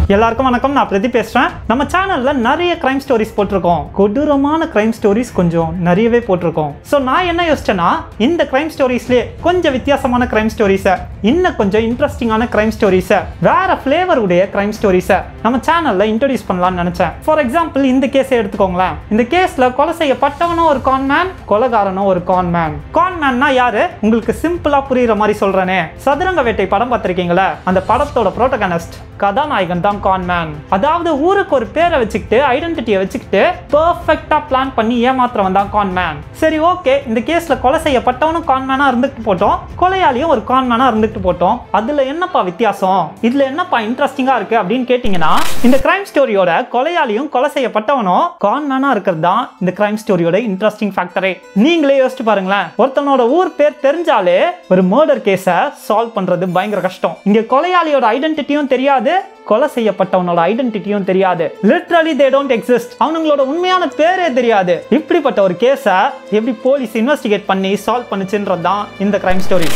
எல்லாருக்கும் வணக்கம் நான் பிரதி பேசுறேன் நம்ம சேனல்ல நிறைய கிரைம் ஸ்டோரிஸ் போட்டிருக்கோம் கொடூரமான கிரைம் ஸ்டோரிஸ் கொஞ்சம் நிறையவே போட்டிருக்கோம் ஸோ நான் என்ன யோசிச்சேன்னா இந்த கிரைம் ஸ்டோரிஸ்லேயே கொஞ்சம் வித்தியாசமான கிரைம் ஸ்டோரிஸை இன்னும் கொஞ்சம் இன்ட்ரெஸ்டிங்கான கிரைம் ஸ்டோரிஸை வேற ஃப்ளேவர் உடைய கிரைம் ஸ்டோரிஸை நம்ம சேனல்ல இன்ட்ரோடியூஸ் பண்ணலாம்னு நினைச்சேன் ஃபார் எக்ஸாம்பிள் இந்த கேஸை எடுத்துக்கோங்களேன் இந்த கேஸ்ல கொலை செய்யப்பட்டவனும் ஒரு கான்மேன் கொலைகாரனும் ஒரு கான்மேன் கான்மேன்னா யாரு உங்களுக்கு சிம்பிளா புரியுற மாதிரி சொல்றேனே சதுரங்க வேட்டை படம் பார்த்திருக்கீங்களா அந்த படத்தோட புரோட்டகனிஸ்ட் கதாநாயகன் தான் கான்மேன் அதாவது ஊருக்கு ஒரு பேரை வச்சுக்கிட்டு ஐடென்டிட்டியை வச்சுக்கிட்டு பெர்ஃபெக்டா பிளான் பண்ணி ஏமாத்துறவன் தான் கான்மேன் சரி ஓகே இந்த கேஸ்ல கொலை செய்யப்பட்டவனும் கான்மேனா இருந்துட்டு போட்டோம் கொலையாளியும் ஒரு கான்மேனா இருந்துட்டு போட்டோம் அதுல என்னப்பா வித்தியாசம் இதுல என்னப்பா இன்ட்ரெஸ்டிங்கா இருக்கு அப்படின்னு கேட்டீங்கன்னா இந்த கிரைம் ஸ்டோரியோட கொலையாளியும் கொலை செய்யப்பட்டவனும் கான்மேனா இருக்கிறது தான் இந்த கிரைம் ஸ்டோரியோட இன்ட்ரெஸ்டிங் ஃபேக்டரே நீங்களே யோசிச்சு பாருங்களேன் ஒருத்தனோட ஊர் பேர் தெரிஞ்சாலே ஒரு மர்டர் கேஸை சால்வ் பண்றது பயங்கர கஷ்டம் இங்க கொலையாளியோட ஐடென்டிட்டியும் தெரியாது கொலை செய்யப்பட்டவனோட ஐடென்டிட்டியும் தெரியாது லிட்ரலி தே டோன்ட் எக்ஸிஸ்ட் அவனுங்களோட உண்மையான பேரே தெரியாது இப்படிப்பட்ட ஒரு கேஸை எப்படி போலீஸ் இன்வெஸ்டிகேட் பண்ணி சால்வ் பண்ணுச்சுன்றது தான் இந்த crime story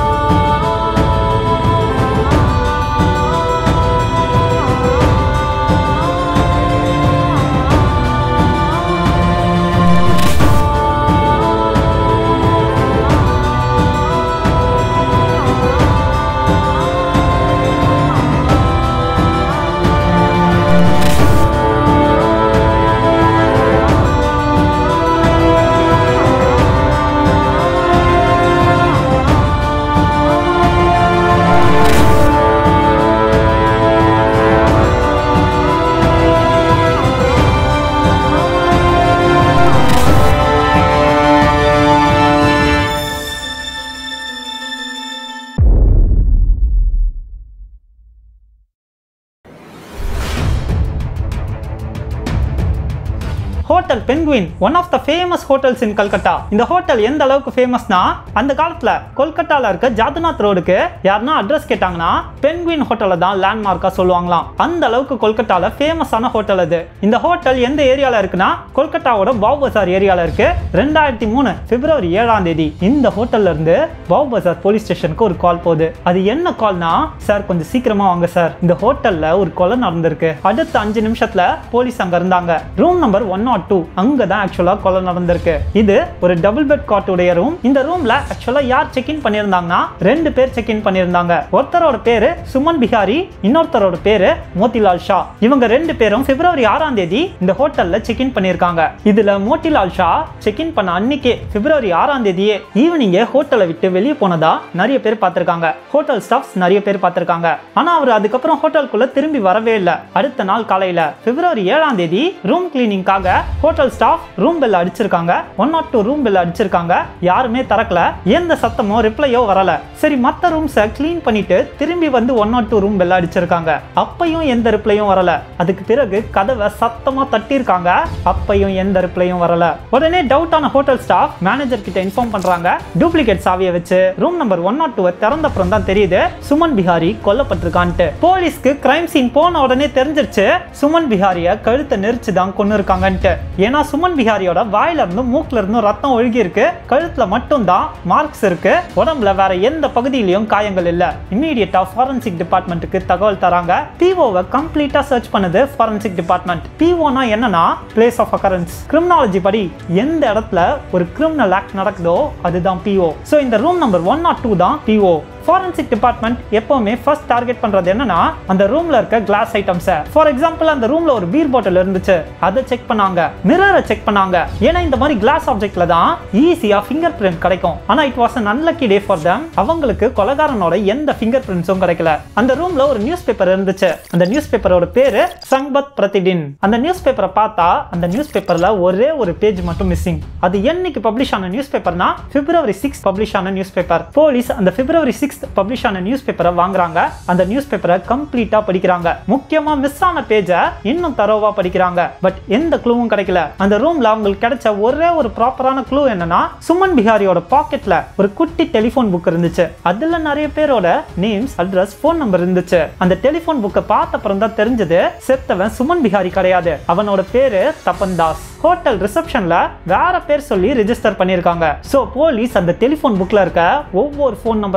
hotel Penguin one of the famous hotels in Calcutta இந்த ஹோட்டல் எந்த அளவுக்கு ஃபேமஸ்னா அந்த காலத்துல கொல்கட்டால இருக்க ஜாதுநாத் ரோடுக்கு யாருன்னா அட்ரஸ் கேட்டாங்கன்னா பென்குயின் ஹோட்டலை தான் லேண்ட்மார்க்கா சொல்லுவாங்களாம் அந்த அளவுக்கு கொல்கட்டால ஃபேமஸான ஹோட்டல் அது இந்த ஹோட்டல் எந்த ஏரியால இருக்குன்னா கொல்கட்டாவோட பாவ் பசார் ஏரியால இருக்கு ரெண்டாயிரத்தி மூணு பிப்ரவரி ஏழாம் தேதி இந்த ஹோட்டல்ல இருந்து பாவ் பசார் போலீஸ் ஸ்டேஷனுக்கு ஒரு கால் போகுது அது என்ன கால்னா சார் கொஞ்சம் சீக்கிரமா வாங்க சார் இந்த ஹோட்டல்ல ஒரு கொலை நடந்திருக்கு அடுத்த அஞ்சு நிமிஷத்துல போலீஸ் அங்க இருந்தாங்க room number one nought two அங்க தான் ஆக்சுவலா கொலை நடந்திருக்கு இது ஒரு டபுள் பெட் காட் உடைய ரூம் இந்த ரூம்ல ஆக்சுவலா யார் செக் இன் பண்ணியிருந்தாங்கன்னா ரெண்டு பேர் செக் இன் பண்ணியிருந்தாங்க ஒருத்தரோட பேரு சுமன் பிஹாரி இன்னொருத்தரோட பேரு மோதிலால் ஷா இவங்க ரெண்டு பேரும் பிப்ரவரி ஆறாம் தேதி இந்த ஹோட்டல்ல செக் இன் பண்ணியிருக்காங்க இதுல மோதிலால் ஷா செக் இன் பண்ண அன்னைக்கே பிப்ரவரி ஆறாம் தேதியே ஈவினிங்கே ஹோட்டலை விட்டு வெளியே போனதா நிறைய பேர் பார்த்திருக்காங்க ஹோட்டல் ஸ்டாஃப்ஸ் நிறைய பேர் பார்த்திருக்காங்க ஆனா அவர் அதுக்கப்புறம் ஹோட்டலுக்குள்ள திரும்பி வரவே இல்லை அடுத்த நாள் காலையில பிப்ரவரி ஏழாம் தேதி ரூம் கிளீனிங்காக ஹோட்டல் ஸ்டாஃப் ரூம் பெல் அடிச்சிருக்காங்க one nought two room bell அடிச்சிருக்காங்க யாருமே திறக்கல எந்த சத்தமோ ரிப்ளையோ வரல சரி மத்த ரூம்ஸை க்ளீன் பண்ணிட்டு திரும்பி வந்து one nought two room bell அடிச்சிருக்காங்க அப்பையும் எந்த ரிப்ளையும் வரல அதுக்கு பிறகு கதவை சத்தமா தட்டியிருக்காங்க அப்பையும் எந்த ரிப்ளையும் வரல உடனே டவுட்டான ஹோட்டல் ஸ்டாஃப் மேனேஜர் கிட்ட இன்ஃபார்ம் பண்றாங்க டூப்ளிகேட் சாவியை வச்சு ரூம் நம்பர் ஒன் நாட் டூவை திறந்த அப்புறம் தான் தெரியுது சுமன் பிஹாரி கொல்லப்பட்டிருக்கான்ட்டு போலீஸ்க்கு கிரைம் சீன் போன உடனே தெரிஞ்சிருச்சு சுமன் பிஹாரிய கழுத்தை நெரிச்சு தான் கொண்டு இருக்காங்கன்ட்டு ஏன்னா சுமன் பிஹாரியோட வாயில இருந்து மூக்குல இருந்தும் ரத்தம் ஒழுகி இருக்கு கழுத்துல மட்டும் தான் மார்க்ஸ் இருக்கு உடம்புல வேற எந்த பகுதியிலயும் காயங்கள் இல்ல இம்மீடியட்டா ஃபாரன்சிக் டிபார்ட்மெண்ட்டுக்கு தகவல் தராங்க பிஓவை கம்ப்ளீட்டா சர்ச் பண்ணுது ஃபாரன்சிக் டிபார்ட்மெண்ட் பிஓனா என்னன்னா பிளேஸ் ஆஃப் அக்கரன்ஸ் கிரிமினாலஜி படி எந்த இடத்துல ஒரு கிரிமினல் ஆக்ட் நடக்குதோ அதுதான் பிஓ ஸோ இந்த room number one nought two தான் பிஓ ஃபாரன்சிக் டிபார்ட்மெண்ட் எப்பவுமே ஃபர்ஸ்ட் டார்கெட் பண்றது என்னன்னா அந்த ரூம்ல இருக்க கிளாஸ் ஐட்டம்ஸை ஃபார் எக்ஸாம்பிள் அந்த ரூம்ல ஒரு பீர் பாட்டில் இருந்துச்சு அதை செக் பண்ணாங்க மிரரை செக் பண்ணாங்க ஏன்னா இந்த மாதிரி கிளாஸ் ஆப்ஜெக்ட்ல தான் ஈஸியா ஃபிங்கர் பிரிண்ட் கிடைக்கும் ஆனா it was an unlucky day for them அவங்களுக்கு கொலகாரனோட எந்த ஃபிங்கர் பிரிண்ட்ஸும் கிடைக்கல அந்த ரூம்ல ஒரு நியூஸ் பேப்பர் இருந்துச்சு அந்த நியூஸ் பேப்பரோட பேரு சங்பத் பிரதிடின் அந்த நியூஸ் பேப்பரை பார்த்தா அந்த நியூஸ் பேப்பர்ல ஒரே ஒரு பேஜ் மட்டும் மிஸ்ஸிங் அது என்னைக்கு பப்ளிஷ் ஆன நியூஸ் பேப்பர்னா பிப்ரவரி சிக்ஸ் பப்ளிஷ் ஆன நியூஸ் பேப்பர் போலீஸ் அந்த பிப்ரவரி சிக்ஸ் பப்ளிஷ் ஆன நியூஸ் பேப்பரை வாங்குறாங்க அந்த நியூஸ் பேப்பரை கம்ப்ளீட்டா படிக்கிறாங்க முக்கியமா மிஸ் ஆன பேஜை இன்னும் தரோவா படிக்கிறாங்க பட் எந்த க்ளூவும் கிடைக்கல அந்த ரூம்ல அவங்களுக்கு கிடைச்ச ஒரே ஒரு ப்ராப்பரான க்ளூ என்னன்னா சுமன் பிஹாரியோட பாக்கெட்ல ஒரு குட்டி டெலிஃபோன் புக் இருந்துச்சு அதுல நிறைய பேரோட நேம்ஸ் அட்ரஸ் ஃபோன் நம்பர் இருந்துச்சு அந்த டெலிஃபோன் புக்கை பார்த்த அப்புறம் தான் தெரிஞ்சது செத்தவன் சுமன் பிஹாரி கிடையாது அவனோட பேரு தப்பன் தாஸ் ஹோட்டல் ரிசப்ஷன்ல வேற பேர் சொல்லி ரெஜிஸ்டர் பண்ணியிருக்காங்க ஸோ போலீஸ் அந்த டெலிஃபோன் புக்ல இருக்க ஒவ்வொரு ஃபோன் நம்பரா கால் பண்றாங்க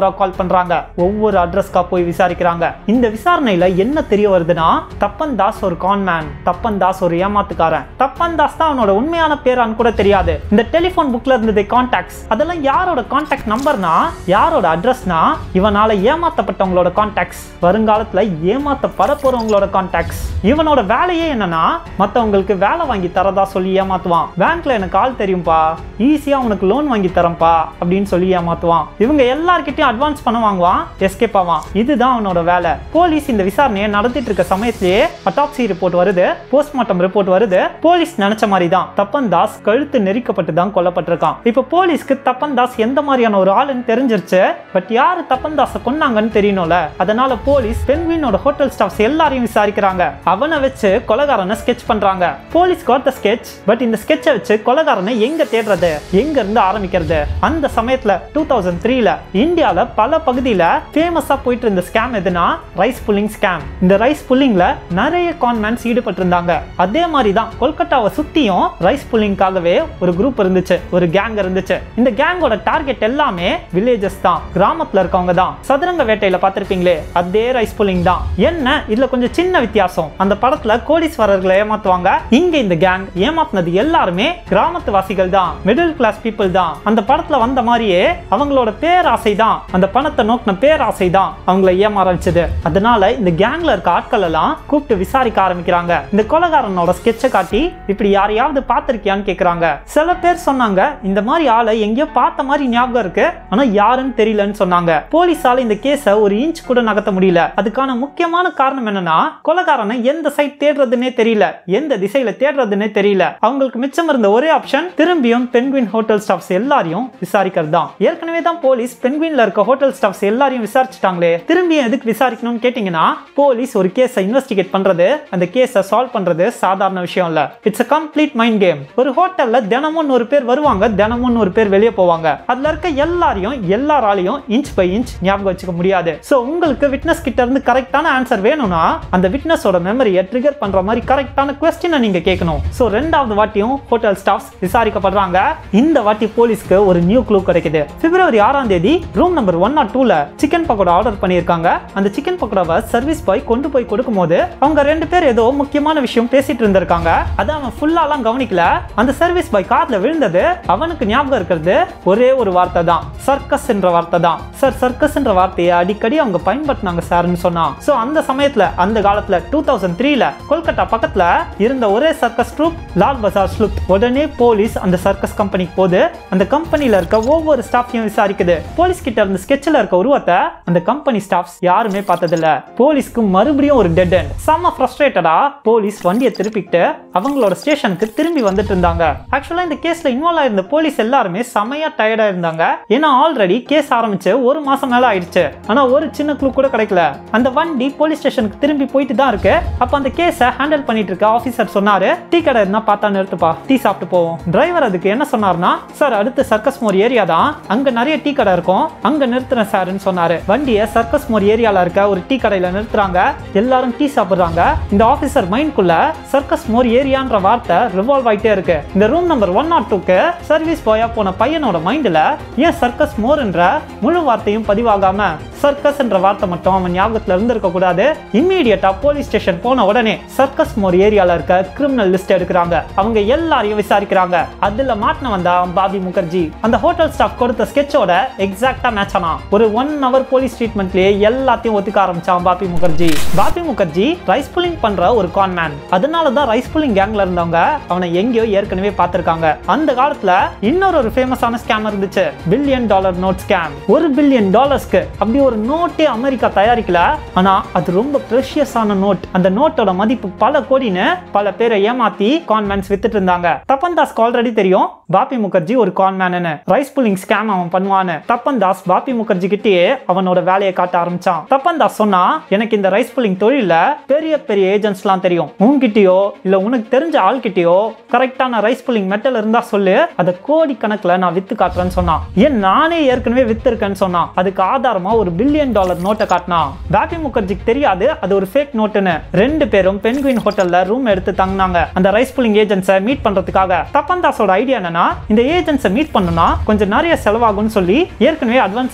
பண்றாங்க ஒவ்வொரு அட்ரஸ்க்கா போய் விசாரிக்கிறாங்க இந்த விசாரணையில என்ன தெரிய வருதுன்னா தப்பன் தாஸ் ஒரு கான்மேன் தப்பன் தாஸ் ஒரு ஏமாத்துக்காரன் தப்பன் தாஸ் தான் அவனோட உண்மையான பேரான்னு கூட தெரியாது இந்த டெலிபோன் புக்ல இருந்தது கான்டாக்ட்ஸ் அதெல்லாம் யாரோட கான்டாக்ட் நம்பர்னா யாரோட அட்ரஸ்னா இவனால ஏமாத்தப்பட்டவங்களோட கான்டாக்ட்ஸ் வருங்காலத்துல ஏமாத்தப்பட போறவங்களோட கான்டாக்ட்ஸ் இவனோட வேலையே என்னன்னா மத்தவங்களுக்கு வேலை வாங்கி தரதா சொல்லி ஏமாத்துவான் பேங்க்ல எனக்கு ஆள் தெரியும்பா ஈஸியா உனக்கு லோன் வாங்கி தரேன்ப்பா அப்படின்னு சொல்லி ஏமாத்துவான் இவங்க எல்லார்கிட்டயும் அட்வான்ஸ் பணம் வாங்குவான் எஸ்கேப் ஆவான் இதுதான் அவனோட வேலை போலீஸ் இந்த விசாரணையை நடத்திட்டு இருக்க சமயத்திலேயே அட்டாப்சி ரிப்போர்ட் வருது போஸ்ட்மார்ட்டம் ரிப்போர்ட் வருது போலீஸ் நினைச்ச மாதிரி தான் தப்பன் தாஸ் கழுத்து நெரிக்கப்பட்டு தான் கொல்லப்பட்டிருக்கான் இப்போ போலீஸ்க்கு தப்பன் தாஸ் எந்த மாதிரியான ஒரு ஆளுன்னு தெரிஞ்சிருச்சு பட் யாரு தப்பன் தாஸை கொன்னாங்கன்னு தெரியணும்ல அதனால போலீஸ் பென்வினோட ஹோட்டல் ஸ்டாஃப்ஸ் எல்லாரையும் விசாரிக்கிறாங்க அவனை வச்சு கொலகாரனை ஸ்கெட்ச் பண்றாங்க police got the sketch but இந்த ஸ்கெட்சை வச்சு கொலகாரனை எங்க தேடுறது எங்க இருந்து ஆரம்பிக்கிறது அந்த சமயத்துல டூ தௌசண்ட் த்ரீல இந்தியால பல பகுதியில ஃபேமஸா போயிட்டு இருந்த ஸ்கேம் எதுனா ரைஸ் புல்லிங் ஸ்கேம் இந்த ரைஸ் புல்லிங்ல நிறைய கான்மேன்ஸ் ஈடுபட்டு இருந்தாங்க அதே மாதிரி தான் கொல்கட்டாவை சுத்தியும் ரைஸ் புல்லிங்காகவே ஒரு குரூப் இருந்துச்சு ஒரு கேங் இருந்துச்சு இந்த கேங்கோட டார்கெட் எல்லாமே வில்லேஜஸ் தான் கிராமத்துல இருக்கவங்க தான் சதுரங்க வேட்டையில பார்த்திருப்பீங்களே அதே ரைஸ் புல்லிங் தான் என்ன இதுல கொஞ்சம் சின்ன வித்தியாசம் அந்த படத்துல கோடீஸ்வரர்களை ஏமாத்துவாங்க இங்க இந்த கேங் ஏமாத்துனது எல்லாருமே கிராமத்து வாசிகள் தான் மிடில் கிளாஸ் பீப்புள் தான் அந்த படத்துல வந்த மாதிரியே அவங்களோட பேராசை தான் அந்த பணத்தை நோக்கின பேராசை தான் அவங்கள ஏமாற வச்சது அதனால இந்த கேங்ல இருக்க ஆட்கள் எல்லாம் கூப்பிட்டு விசாரிக்க ஆரம்பிக்கிறாங்க இந்த கொலகாரனோட ஸ்கெட்சை காட்டி இப்படி யாரையாவது பார்த்திருக்கியான்னு கேக்குறாங்க சில பேர் சொன்னாங்க இந்த மாதிரி ஆளை எங்கேயோ பார்த்த மாதிரி ஞாபகம் இருக்கு ஆனா யாருன்னு தெரியலன்னு சொன்னாங்க போலீஸால இந்த கேஸை ஒரு இன்ச் கூட நகர்த்த முடியல அதுக்கான முக்கியமான காரணம் என்னன்னா கொலகாரனை எந்த சைட் தேடுறதுன்னே தெரியல எந்த திசையில தேடுறதுன்னே தெரியல அவங்களுக்கு மிச்சம் இருந்த ஒரே ஆப்ஷன் திரும்பியும் பென்குயின் ஹோட்டல் ஸ்டாஃப்ஸ் எல்லாரையும் விசாரிக்கிறது தான் ஏற்கனவே தான் போலீஸ் பென்குயின்ல இருக்க ஹோட்டல் ஸ்டாஃப்ஸ் எல்லாரையும் விசாரிச்சுட்டாங்களே திரும்பியும் எதுக்கு விசாரிக்கணும்னு கேட்டீங்கன்னா போலீஸ் ஒரு கேஸை இன்வெஸ்டிகேட் பண்றது அந்த கேஸை சால்வ் பண்றது சாதாரண விஷயம் இல்ல it's a complete mind game ஒரு ஹோட்டல்ல தினமும் நூறு பேர் வருவாங்க தினமும் நூறு பேர் வெளியே போவாங்க அதுல இருக்க எல்லாரையும் எல்லாராலையும் இன்ச் பை இன்ச் ஞாபகம் வச்சுக்க முடியாது சோ உங்களுக்கு விட்னஸ் கிட்ட இருந்து கரெக்டான ஆன்சர் வேணும்னா அந்த விட்னஸோட மெமரியை ட்ரிகர் பண்ற மாதிரி கரெக்டான கொஸ்டினை நீங்க கேட்கணும் சோ ரெண்டாவது வாட்டியும் ஹோட்டல் ஸ்டாஃப்ஸ் விசாரிக்கப்படுறாங்க இந்த வாட்டி போலீஸ்க்கு ஒரு நியூ க்ளூ கிடைக்குது பிப்ரவரி ஆறாம் தேதி ரூம் நம்பர் ஒன் நாட் டூல சிக்கன் பக்கோடா ஆர்டர் பண்ணியிருக்காங்க அந்த சிக்கன் பக்கோடாவை சர்வீஸ் பாய் கொண்டு போய் கொடுக்கும்போது அவங்க ரெண்டு பேர் ஏதோ முக்கியமான விஷயம் பேசிட்டு இருந்திருக்காங்க அதை அவன் ஃபுல்லாலாம் கவனிக்கல அந்த சர்வீஸ் பாய் காதுல விழுந்தது அவனுக்கு ஞாபகம் இருக்கிறது ஒரே ஒரு வார்த்தை தான் சர்க்கஸ் என்ற வார்த்தை தான் சார் சர்க்கஸ் என்ற வார்த்தையை அடிக்கடி அவங்க பயன்படுத்தினாங்க சார்னு சொன்னான் சோ அந்த சமயத்துல அந்த காலத்துல டூ தௌசண்ட் த்ரீல கொல்கட்டா பக்கத்துல இருந்த ஒரே circus troupe Lal Bazar sleuth உடனே போலீஸ் அந்த சர்க்கஸ் கம்பெனிக்கு போது அந்த கம்பெனில இருக்க ஒவ்வொரு ஸ்டாஃபையும் விசாரிக்குது போலீஸ் கிட்ட இருந்த ஸ்கெட்ச்ல இருக்க உருவத்தை அந்த கம்பெனி ஸ்டாஃப்ஸ் யாருமே பார்த்ததில்ல போலீஸ்க்கு மறுபடியும் ஒரு டெட் எண்ட் செம்ம ஃப்ரஸ்ட்ரேட்டடா போலீஸ் வண்டியை திருப்பிக்கிட்டு அவங்களோட ஸ்டேஷனுக்கு திரும்பி வந்துட்டு இருந்தாங்க ஆக்சுவலா இந்த கேஸ்ல இன்வால்வ் ஆயிருந்த போலீஸ் எல்லாருமே செமையா டயர்டா இருந்தாங்க ஏன்னா ஆல்ரெடி கேஸ் ஆரம்பிச்சு ஒரு மாசம் மேல ஆயிடுச்சு ஆனா ஒரு சின்ன க்ளூ கூட கிடைக்கல அந்த வண்டி போலீஸ் ஸ்டேஷனுக்கு திரும்பி போயிட்டு தான் இருக்கு அப்ப அந்த கேஸை ஹேண்டில் பண்ணிட்டு இருக்க ஆபீசர் சொன்னாரு டீ கடை இருந்தா பார்த்தா நிறுத்துப்பா டீ சாப்பிட்டு போவோம் டிரைவர் அதுக்கு என்ன சொன்னார்னா சார் அடுத்து சர்க்கஸ் மோர் ஏரியா தான் அங்க நிறைய டீ கடை இருக்கும் அங்க நிறுத்துறேன் சார்னு சொன்னாரு வண்டியை சர்க்கஸ் மோர் ஏரியால இருக்க ஒரு டீ கடையில நிறுத்துறாங்க எல்லாரும் டீ சாப்பிடுறாங்க இந்த ஆபீசர் மைண்ட்குள்ள சர்க்கஸ் மோர் ஏரியான்ற வார்த்தை ரிவால்வ் ஆயிட்டே இருக்கு இந்த ரூம் நம்பர் ஒன் நாட் டூக்கு சர்வீஸ் பாயா போன பையனோட மைண்ட்ல ஏன் சர்க்கஸ் மோர்ன்ற முழு வார்த்தையும் பதிவாகாம சர்க்கஸ் என்ற வார்த்தை மட்டும் அவன் ஞாபகத்துல இருந்திருக்க கூடாது இம்மீடியட்டா போலீஸ் ஸ்டேஷன் போன உடனே சர்க்கஸ் மோர் ஏரியால இருக்க கிரிமினல் லிஸ்ட் எடுக்கிறாங்க அவங்க எல்லாரையும் விசாரிக்கிறாங்க அதுல மாட்டின வந்தா பாபி முகர்ஜி அந்த ஹோட்டல் ஸ்டாஃப் கொடுத்த ஸ்கெட்சோட எக்ஸாக்டா மேட்ச் ஆனா ஒரு ஒன் ஹவர் போலீஸ் ட்ரீட்மெண்ட்லயே எல்லாத்தையும் ஒத்துக்க ஆரம்பிச்சான் பாபி முகர்ஜி பாபி முகர்ஜி ரைஸ் புல்லிங் பண்ற ஒரு கான்மேன் அதனால தான் ரைஸ் புல்லிங் கேங்ல இருந்தவங்க அவனை எங்கேயோ ஏற்கனவே பார்த்திருக்காங்க அந்த காலத்துல இன்னொரு ஒரு ஃபேமஸான ஸ்கேம் இருந்துச்சு பில்லியன் டாலர் நோட் ஸ்கேம் ஒரு பில்லியன் டாலர்ஸ்க்கு அப்படி ஒரு நோட்டே அமெரிக்கா தயாரிக்கல ஆனா அது ரொம்ப ப்ரெஷியஸான நோட் அந்த நோட்டோட மதிப்பு பல கோடின்னு பல பேரை ஏமாத்தி கான்மேன்ஸ் வித்துட்டு இருந்தாங்க தப்பன் தாஸ்க்கு ஆல்ரெடி தெரியும் பாபி முகர்ஜி ஒரு கான்மேனு ரைஸ் புல்லிங் ஸ்கேம் அவன் பண்ணுவான்னு தப்பன் தாஸ் பாபி முகர்ஜி கிட்டேயே அவனோட வேலையை காட்ட ஆரம்பிச்சான் தப்பன் தாஸ் சொன்னா எனக்கு இந்த ரைஸ் புல்லிங் தொழில பெரிய பெரிய ஏஜென்ட்ஸ்லாம் தெரியும் உன்கிட்டயோ இல்ல உனக்கு தெரிஞ்ச ஆள்கிட்டயோ கரெக்டான ரைஸ் புல்லிங் மெட்டல் இருந்தா சொல்லு அதை கோடி கணக்குல நான் வித்து காட்டுறேன்னு சொன்னான் ஏன் நானே ஏற்கனவே வித்திருக்கேன்னு சொன்னான் அதுக்கு ஆதாரமா ஒரு பில்லியன் டாலர் நோட்டை காட்டினான் பாபி முகர்ஜிக்கு தெரியாது அது ஒரு ஃபேக் நோட்டுன்னு ரெண்டு பேரும் பென்குயின் ஹோட்டல்ல ரூம் எடுத்து தங்கினாங்க அந்த ரைஸ் புல்லிங் ஏஜென்ட்ஸை மீட் பண்றதுக்காக தப்பந்தாஸோட ஐடியா என்னன்னா இந்த ஏஜென்ட்ஸை மீட் பண்ணணும்னா கொஞ்சம் நிறைய செலவாகும்னு சொல்லி ஏற்கனவே அட்வான்ஸ் அமௌண்ட் வாங்கி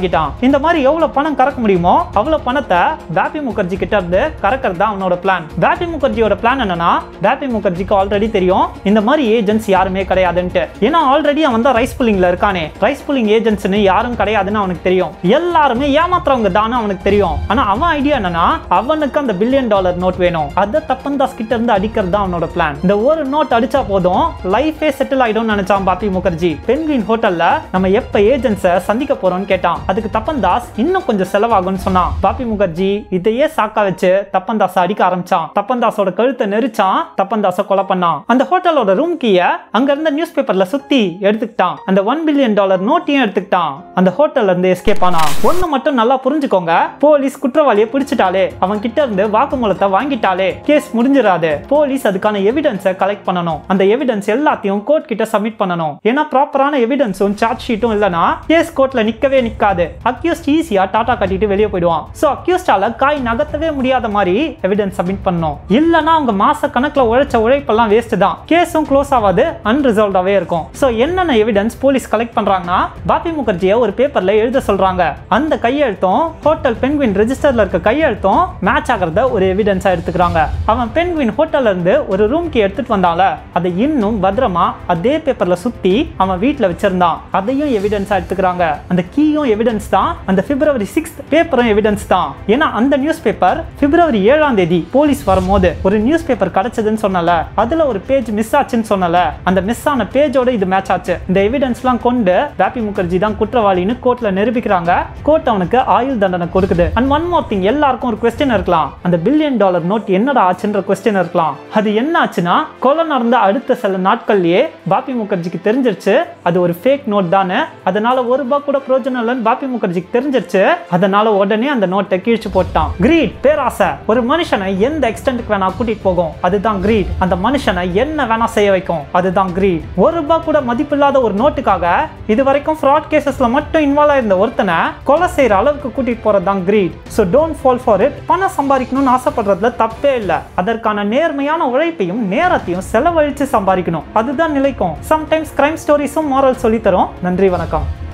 வாங்கிட்டான் இந்த மாதிரி எவ்வளவு பணம் கறக்க முடியுமோ அவ்வளவு பணத்தை பாபி முகர்ஜி கிட்ட இருந்து கறக்கிறது தான் அவனோட பிளான் பாபி முகர்ஜியோட பிளான் என்னன்னா பாபி முகர்ஜிக்கு ஆல்ரெடி தெரியும் இந்த மாதிரி ஏஜென்ட்ஸ் யாருமே கிடையாதுன்ட்டு ஏன்னா ஆல்ரெடி அவன் தான் ரைஸ் புல்லிங்ல இருக்கானே ரைஸ் புல்லிங் ஏஜென்ட்ஸ்னு யாரும் கிடையாதுன்னு அவனுக்கு தெரியும் எல்லாருமே ஏமாத்துறவங்க தான் அவனுக்கு தெரியும் ஆனா அவன் ஐடியா என்னன்னா அவனுக்கு அந்த பில்லியன் டாலர் நோட் வேணும் அதை தப்பந்தாஸ் கிட்ட இருந்து அடிக்கிறது தான் அவனோட பிளான் இந்த ஒரு நோட் அடிச்சா போதும் லைஃபே செட்டில் ஆயிடும்னு நினைச்சான் பாபி முகர்ஜி பென்குயின் ஹோட்டல்ல நம்ம எப்ப ஏஜென்ட்ஸை சந்திக்க போறோம்னு கேட்டான் அதுக்கு தப்பந்தாஸ் இன்னும் கொஞ்சம் செலவாகும்னு சொன்னான் பாபி முகர்ஜி இதையே சாக்கா வச்சு தப்பந்தாஸ் அடிக்க ஆரம்பிச்சான் தப்பந்தாஸோட கழுத்தை நெரிச்சான் தப்பந்தாஸ கொலை பண்ணான் அந்த ஹோட்டலோட ரூம் கீய அங்க இருந்த நியூஸ் பேப்பர்ல சுத்தி எடுத்துக்கிட்டான் அந்த ஒன் பில்லியன் டாலர் நோட்டையும் எடுத்துக்கிட்டான் அந்த ஹோட்டல்ல இருந்து எஸ்கேப் ஆனான் ஒண்ணு மட்டும் நல்லா புரிஞ்சுக்கோங்க போலீஸ் குற்றவாளியை பிடிச்சிட்டாலே அவன் கிட்ட இருந்து வாக்குமூலத்தை வாங்கிட்டாலே கேஸ் முடிஞ்சிடாது போலீஸ் அதுக்கான எவிடன்ஸை கலெக்ட் பண்ணணும் அந்த எவிடன்ஸ் எல்லாத்தையும் கோர்ட் கிட்ட சப்மிட் பண்ணணும் ஏன்னா ப்ராப்பரான எவிடன்ஸும் சார்ஜ் ஷீட்டும் இல்லனா கேஸ் கோர்ட்ல நிக்கவே நிக்காது அக்யூஸ்ட் ஈஸியா டாடா கட்டிட்டு வெளியே போயிடுவான் சோ அக்யூஸ்டால காய் நகர்த்தவே முடியாத மாதிரி எவிடன்ஸ் சப்மிட் பண்ணணும் இல்லனா அவங்க மாச கணக்குல உழைச்ச உழைப்பெல்லாம் வேஸ்ட் தான் கேஸும் க்ளோஸ் ஆகாது அன்ரிசல்வ்டாவே இருக்கும் சோ என்னென்ன எவிடன்ஸ் போலீஸ் கலெக்ட் பண்றாங்கன்னா பாபி முகர்ஜியை ஒரு பேப்பர்ல எழுத சொல்றாங்க அந்த கையெழுத்தும் ஹோட்டல் பென்குவின் ரெஜிஸ்டர்ல இருக்க கையெழுத்தும் மேட்ச் ஆகிறத ஒரு எவிடன்ஸா எடுத்துக்கிறாங்க அவன் பென்குவின் ஹோட்டல்ல இருந்து ஒரு ரூம்க்கு எடுத்துட்டு வந்தால அதை இன்னும் பத்திரமா அதே பேப்பர்ல சுத்தி அவன் வீட்ல வச்சிருந்தான் அதையும் எவிடன்ஸா எடுத்துக்கிறாங்க அந்த கீயும் எவிடன்ஸ் தான் அந்த பிப்ரவரி சிக்ஸ்த் பேப்பரும் எவிடன்ஸ் தான் ஏன்னா அந்த நியூஸ் பேப்பர் பிப்ரவரி ஏழாம் தேதி போலீஸ் வரும்போது ஒரு நியூஸ் பேப்பர் கிடைச்சதுன்னு சொன்னல அதுல ஒரு பேஜ் மிஸ் ஆச்சுன்னு சொன்னல அந்த மிஸ் ஆன பேஜோட இது மேட்ச் ஆச்சு இந்த எவிடன்ஸ்லாம் கொண்டு பாபி முகர்ஜி தான் குற்றவாளின்னு கோர்ட்ல நிரூபிக்கிறாங்க கோர்ட் அவனுக்கு ஆயுள் தண்டனை கொடுக்குது அண்ட் ஒன் மோர் திங் எல்லாருக்கும் ஒரு கொஸ்டின் இருக்கலாம் அந்த பில்லியன் டாலர் நோட் என்னடா ஆச்சுன்ற கொஸ்டின் இருக்கலாம் அது என்ன ஆச்சுன்னா கொலை நடந்த அடுத்த சில நாட்கள்லயே பாபி முகர்ஜிக்கு தெரிஞ்சிருச்சு அது ஒரு ஃபேக் நோட் தானே அதனால ஒரு ரூபாய் கூட பிரோஜனம் இல்லைன்னு பாபி முகர்ஜிக்கு தெரிஞ்சிருச்சு அதனால உடனே அந்த நோட்டை கீழ்ச்சி போட்டான் கிரீட் பேராசை ஒரு மனுஷனை எந்த எக்ஸ்டென்ட்க்கு வேணா கூட்டிட்டு போகும் அதுதான் கிரீட் அந்த மனுஷனை என்ன வேணா செய்ய வைக்கும் அதுதான் கிரீட் ஒரு ரூபாய் கூட மதிப்பில்லாத ஒரு நோட்டுக்காக இது வரைக்கும் ஃப்ராட் கேசஸ்ல மட்டும் இன்வால்வ் ஆயிருந்த ஒருத்தனை கொலை செய்யற அளவுக்கு கூட்டிட்டு போறது தான் greed so don't fall for it பணம் சம்பாதிக்கணும்னு ஆசைப்படுறதுல தப்பே இல்லை அதற்கான நேர்மையான உழைப்பையும் நேரத்தையும் செலவழிச்சு சம்பாதிக்கணும் அதுதான் நிலைக்கும் சம்டைம்ஸ் கிரைம் ஸ்டோரிஸும் மாரல் சொல்லி தரும் நன்றி வணக்கம்